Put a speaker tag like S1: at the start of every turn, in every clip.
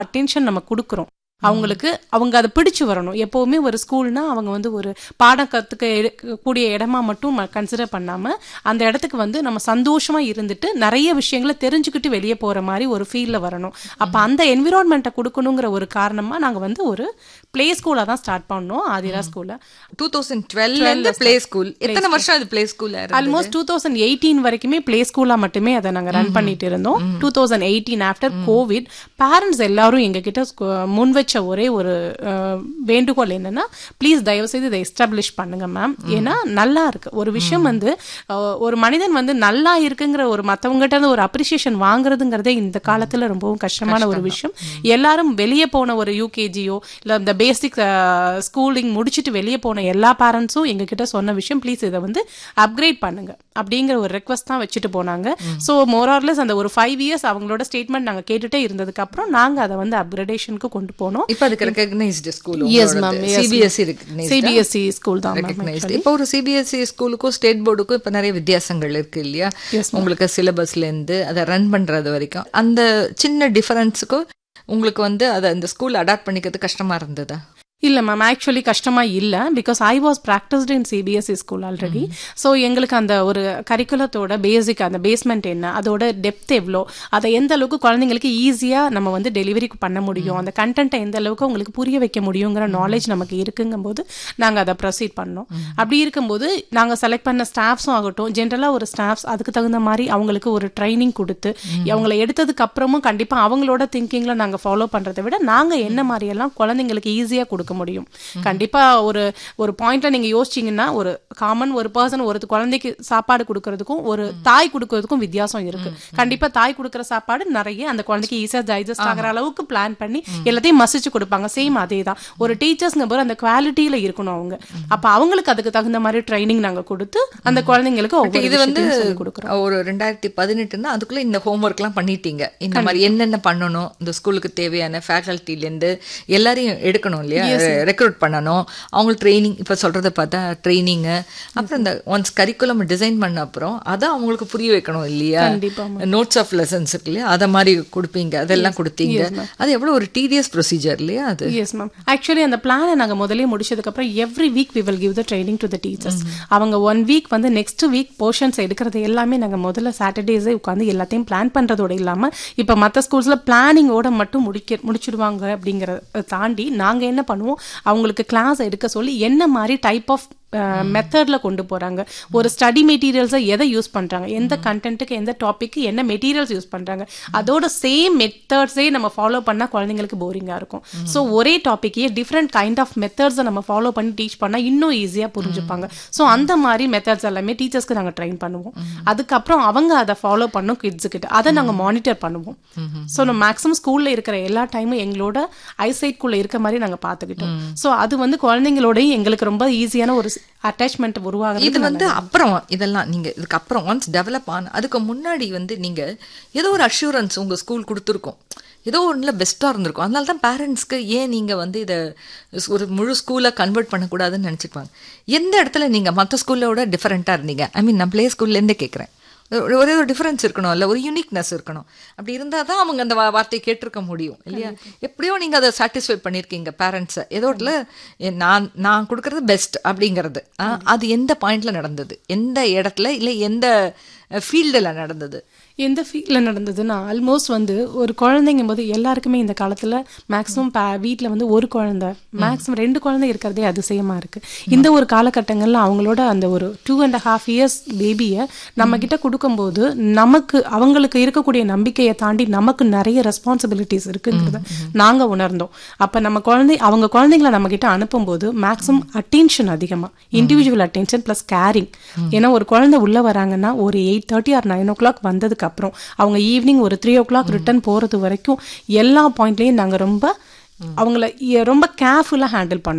S1: Attention நம்ம கொடுக்குறோம் அவங்களுக்கு அவங்க அதை பிடிச்சு வரணும் எப்பவுமே ஒரு ஸ்கூல்னா அவங்க வந்து ஒரு பாடம் கத்துக்க எடு- கூடிய இடமா மட்டும் கன்சிடர் பண்ணாம அந்த இடத்துக்கு வந்து நம்ம சந்தோஷமா இருந்துட்டு நிறைய விஷயங்களை தெரிஞ்சுக்கிட்டு வெளியே போற மாதிரி ஒரு ஃபீல்ல வரணும் அப்ப அந்த என்விரான்மெண்ட்டை கொடுக்கணுங்கிற ஒரு காரணமா நாங்க வந்து ஒரு பிளே ஸ்கூலா தான் ஸ்டார்ட் பண்ணோம் ஆதிரா ஸ்கூல்ல
S2: டூ தௌசண்ட் டுவெல்ல இருந்து பிளே ஸ்கூல் எத்தனை வருஷம் அது பிளே ஸ்கூல்ல
S1: ஆல்மோஸ்ட் டூ தௌசண்ட் எயிட்டீன் வரைக்குமே பிளே ஸ்கூலா மட்டுமே அதை நாங்க ரன் பண்ணிட்டு இருந்தோம் two thousand eighteen after covid parents எல்லாரும் எங்க கிட்ட ஸ்கூ- முன் வச்ச ஒரே ஒரு அஹ், வேண்டுகோள் என்னன்னா ப்ளீஸ் தயவு செய்து இதை எஸ்டாப்ளிஷ் பண்ணுங்க மேம் ஏன்னா நல்லா இருக்கு ஒரு விஷயம் வந்து அஹ், ஒரு மனிதன் வந்து நல்லா இருக்குங்கிற ஒரு மத்தவங்ககிட்ட இருந்து ஒரு அப்ரிசியேஷன் வாங்குறதுங்கிறதே இந்த காலத்துல ரொம்பவும் கஷ்டமான ஒரு விஷயம் எல்லாரும் வெளியே போன ஒரு யூகேஜியோ இல்ல இந்த பேசிக் ஸ்கூலிங் முடிச்சுட்டு வெளியே போன எல்லா பேரண்ட்ஸும் எங்ககிட்ட சொன்ன விஷயம் ப்ளீஸ் இதை வந்து அப்கிரேட் பண்ணுங்க அப்படிங்கிற ஒரு ரெக்வஸ்ட் தான் வச்சுட்டு போனாங்க ஸோ மோரார்லெஸ் அந்த ஒரு ஃபைவ் இயர்ஸ் அவங்களோட ஸ்டேட்மெண்ட் நாங்க கேட்டுட்டே இருந்ததுக்கு அப்புறம் நாங்க அதை வந்து அப்கிரேடேஷனுக்கு கொண்டு போனோம்
S2: இப்ப அதுக்கு recognised school
S1: yes ma'am
S2: CBSE recognised
S1: CBSE school தான் மேம்
S2: ரெகக்னைஸ்டு இப்போ ஒரு சிபிஎஸ்சி ஸ்கூலுக்கும் ஸ்டேட் போர்டுக்கும் இப்போ நிறைய வித்தியாசங்கள் இருக்கு இல்லையா உங்களுக்கு சிலபஸ்ல இருந்து அதை ரன் பண்றது வரைக்கும் அந்த சின்ன டிஃபரன்ஸுக்கும் உங்களுக்கு வந்து அதை அந்த ஸ்கூல் அடாப்ட் பண்ணிக்கிறது கஷ்டமா இருந்ததா
S1: இல்ல மேம் ஆக்சுவலி கஷ்டமா இல்ல because I was practised in CBSE school already so எங்களுக்கு அந்த ஒரு கரிக்குலத்தோட பேசிக் அந்த பேஸ்மெண்ட் என்ன அதோட டெப்த் எவ்வளோ அதை எந்த அளவுக்கு குழந்தைங்களுக்கு ஈஸியா நம்ம வந்து டெலிவரி பண்ண முடியும் அந்த கண்டென்ட்டை எந்த அளவுக்கு உங்களுக்கு புரிய வைக்க முடியுங்கிற நாலேஜ் நமக்கு இருக்குங்கும் போது நாங்க அதை ப்ரொசீட் பண்ணோம் அப்படி இருக்கும்போது நாங்க செலக்ட் பண்ண ஸ்டாஃப்ஸும் ஆகட்டும் ஜென்ரலா ஒரு ஸ்டாஃப்ஸ் அதுக்கு தகுந்த மாதிரி அவங்களுக்கு ஒரு ட்ரைனிங் கொடுத்து அவங்கள எடுத்ததுக்கு அப்புறமும் கண்டிப்பா அவங்களோட திங்கிங்ல நாங்க ஃபாலோ பண்றதை விட நாங்க என்ன மாதிரி எல்லாம் குழந்தைங்களுக்கு ஈஸியா கொடுக்க முடியும் கண்டிப்பா ஒரு ஒரு பாயிண்ட்ல நீங்க யோசிச்சீங்கன்னா ஒரு காமன் ஒரு பர்சன் ஒரு குழந்தைக்கு சாப்பாடு கொடுக்கறதுக்கும் ஒரு தாய் கொடுக்கறதுக்கும் வித்தியாசம் இருக்கு கண்டிப்பா தாய் கொடுக்கற சாப்பாடு நிறைய அந்த குழந்தைக்கு ஈஸியா டைஜஸ்ட் ஆகிற அளவுக்கு பிளான் பண்ணி எல்லாத்தையும் மசிச்சு கொடுப்பாங்க சேம் அதே தான் ஒரு டீச்சர்ஸ்ங்க போது அந்த குவாலிட்டியில இருக்கணும் அவங்க அப்ப அவங்களுக்கு அதுக்கு தகுந்த மாதிரி ட்ரைனிங் நாங்க கொடுத்து அந்த குழந்தைங்களுக்கு ஒவ்வொரு
S2: இது வந்து
S1: விஷயத்தையும் சொல்லிக் கொடுக்குறோம்
S2: ஒரு ரெண்டாயிரத்தி பதினெட்டுன்னா அதுக்குள்ள இந்த ஹோம்ஒர்க்லாம் பண்ணிட்டீங்க இந்த மாதிரி என்னென்ன பண்ணணும் இந்த ஸ்கூலுக்கு தேவையான ஃபேக்கல்ட்டில இருந்து எல்லாரையும் எடுக்கணும் இல்லையா ரெக்ரூட் பண்ணணும் அவங்களுக்கு ட்ரைனிங் இப்ப சொல்றத பார்த்தா ட்ரைனிங்கு அப்புறம் இந்த ஒன்ஸ் கரிக்குலம் டிசைன் பண்ண அப்புறம் அதை அவங்களுக்கு புரிய வைக்கணும் இல்லையா
S1: கண்டிப்பா
S2: நோட்ஸ் ஆஃப் லெசன்ஸ் இருக்கு இல்லையா அதை மாதிரி கொடுப்பீங்க அதெல்லாம் கொடுத்தீங்க அது எவ்வளவு ஒரு டீடியஸ் ப்ரொசீஜர் இல்லையா அது
S1: எஸ் மேம் ஆக்சுவலி அந்த பிளானை நாங்க முதல்லயே முடிச்சதுக்கு அப்புறம் every week we will give the training to the teachers அவங்க ஒன் வீக் வந்து நெக்ஸ்ட் வீக் போர்ஷன்ஸ் எடுக்கிறது எல்லாமே நாங்க முதல்ல சாட்டர்டேஸே உட்காந்து எல்லாத்தையும் பிளான் பண்றதோட இல்லாம இப்ப மத்த ஸ்கூல்ஸ்ல பிளானிங்கோட மட்டும் முடிக்க முடிச்சிடுவாங்க அப்படிங்கறத தாண்டி நாங்க என்ன பண்ணுவோம் அவங்களுக்கு கிளாஸ் எடுக்க சொல்லி என்ன மாதிரி டைப் ஆஃப் மெத்தட்ல கொண்டு போறாங்க ஒரு ஸ்டடி மெட்டீரியல்ஸை எதை யூஸ் பண்றாங்க எந்த கண்டென்ட்டுக்கு எந்த டாபிக் என்ன மெட்டீரியல்ஸ் யூஸ் பண்றாங்க அதோட சேம் மெத்தட்ஸே நம்ம ஃபாலோ பண்ணா குழந்தைங்களுக்கு போரிங்கா இருக்கும் ஸோ ஒரே டாபிக்கையே டிஃப்ரெண்ட் கைண்ட் ஆஃப் மெத்தட்ஸை நம்ம ஃபாலோ பண்ணி டீச் பண்ணா இன்னும் ஈஸியா புரிஞ்சுப்பாங்க ஸோ அந்த மாதிரி மெத்தட்ஸ் எல்லாமே டீச்சர்ஸ்க்கு நாங்க ட்ரைன் பண்ணுவோம் அதுக்கப்புறம் அவங்க அதை ஃபாலோ பண்ணும் கிட்ஸ் கிட்ட அதை நாங்க மானிட்டர் பண்ணுவோம் ஸோ நம்ம மேக்ஸிமம் ஸ்கூல்ல இருக்கிற எல்லா டைமும் எங்களோட ஐசைட் குள்ள இருக்க மாதிரி நாங்க பாத்துக்கிட்டோம் ஸோ அது வந்து குழந்தைங்களோடயும் எங்களுக்கு ரொம்ப ஈஸியான ஒரு அட்டாச்மெண்ட் உருவாகுது
S2: இது வந்து அப்புறம் இதெல்லாம் நீங்க இதுக்கு அப்புறம் ஒன்ஸ் டெவலப் ஆன அதுக்கு முன்னாடி வந்து நீங்க ஏதோ ஒரு அஷூரன்ஸ் உங்க ஸ்கூல் கொடுத்துருக்கோம் ஏதோ ஒன்றில் பெஸ்ட்டாக இருந்திருக்கும் அதனால தான் பேரண்ட்ஸ்க்கு ஏன் நீங்கள் வந்து இதை ஒரு முழு ஸ்கூலை கன்வெர்ட் பண்ணக்கூடாதுன்னு நினச்சிப்பாங்க எந்த இடத்துல நீங்கள் மற்ற ஸ்கூலோட டிஃப்ரெண்ட்டாக இருந்தீங்க ஐ மீன் நான் ப்ளே ஸ்கூல்லேருந்தே கேட்குறேன் ஒரு- ஒரே ஒரு டிஃபரன்ஸ் இருக்கணும் இல்ல ஒரு யூனிக்னஸ் இருக்கணும் அப்படி இருந்தால் தான் அவங்க அந்த வா- வார்த்தையை கேட்டிருக்க முடியும் இல்லையா எப்படியோ நீங்கள் அதை சாட்டிஸ்ஃபை பண்ணியிருக்கீங்க பேரண்ட்ஸை ஏதோ இடத்துல எ- நான் நான் கொடுக்கறது பெஸ்ட் அப்படிங்கிறது ஆ, அது எந்த பாயிண்ட்ல நடந்தது எந்த இடத்துல இல்லை எந்த ஃபீல்டில் நடந்தது
S1: எந்த ஃபீல்டில் நடந்ததுன்னா ஆல்மோஸ்ட் வந்து ஒரு குழந்தைங்கும் போது எல்லாருக்குமே இந்த காலத்தில் மேக்ஸிமம் வீட்டில் வந்து ஒரு குழந்தை மேக்ஸிமம் ரெண்டு குழந்தை இருக்கிறதே அதிசயமா இருக்கு இந்த ஒரு காலகட்டங்கள்ல அவங்களோட அந்த ஒரு டூ அண்ட் ஹாஃப் இயர்ஸ் பேபியை நம்ம கிட்ட கொடுக்கும்போது நமக்கு அவங்களுக்கு இருக்கக்கூடிய நம்பிக்கையை தாண்டி நமக்கு நிறைய ரெஸ்பான்சிபிலிட்டிஸ் இருக்குங்கிறத நாங்க உணர்ந்தோம் அப்ப நம்ம குழந்தை அவங்க குழந்தைங்களை நம்ம கிட்ட அனுப்பும்போது மேக்ஸிமம் அட்டென்ஷன் அதிகமா இண்டிவிஜுவல் அட்டென்ஷன் பிளஸ் கேரிங் ஏன்னா ஒரு குழந்தை உள்ள வராங்கன்னா ஒரு eight thirty or nine o'clock வந்ததுக்கு அப்புறம் அவங்க ஈவினிங் ஒரு த்ரீ ஓ கிளாக் ரிட்டர்ன் போறது வரைக்கும் எல்லா பாயிண்ட்லயும் நாங்க ரொம்ப அவங்கள எ- ரொம்ப கேர்ஃபுல்லா ஹேண்டில் பண்ணோம்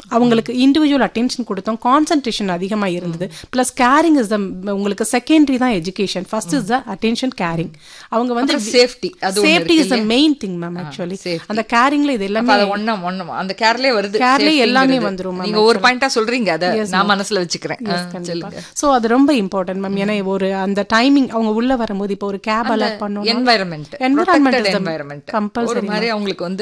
S1: அவங்களுக்கு இண்டிவிஜுவல் அட்டென்ஷன் கொடுத்தோம் கான்சன்ட்ரேஷன் அதிகமா இருந்தது பிளஸ் கேரிங் இஸ் த உங்களுக்கு செகண்டரி தான் education first is the attention caring அவங்க வந்து
S2: சேஃப்டி அது ஒண்ணு
S1: சேஃப்டி
S2: இருக்கு
S1: is the main thing ma'am actually
S2: safety.
S1: அந்த கேரிங்ல இது
S2: அப்ப
S1: எல்லாமே
S2: அது ஒண்ணா ஒண்ணு அந்த கேர்லயே வருது
S1: Careலயே
S2: safety
S1: எல்லாமே
S2: ங்கிறது.
S1: வந்துரும் ma'am,
S2: நீங்க ஒரு பாயிண்டா சொல்றீங்க அத நான் மனசுல வச்சுக்கிறேன் ஆ, சொல்லுங்க
S1: சோ அது ரொம்ப இம்பார்ட்டன்ட் மேம் ஏன்னா ஒரு அந்த டைமிங் அவங்க உள்ள வரும்போது இப்போ ஒரு கேப் அலாட் பண்ணோம்
S2: environment
S1: Environment is the
S2: environment
S1: compulsory,
S2: ஒரு மாதிரி அவங்களுக்கு வந்து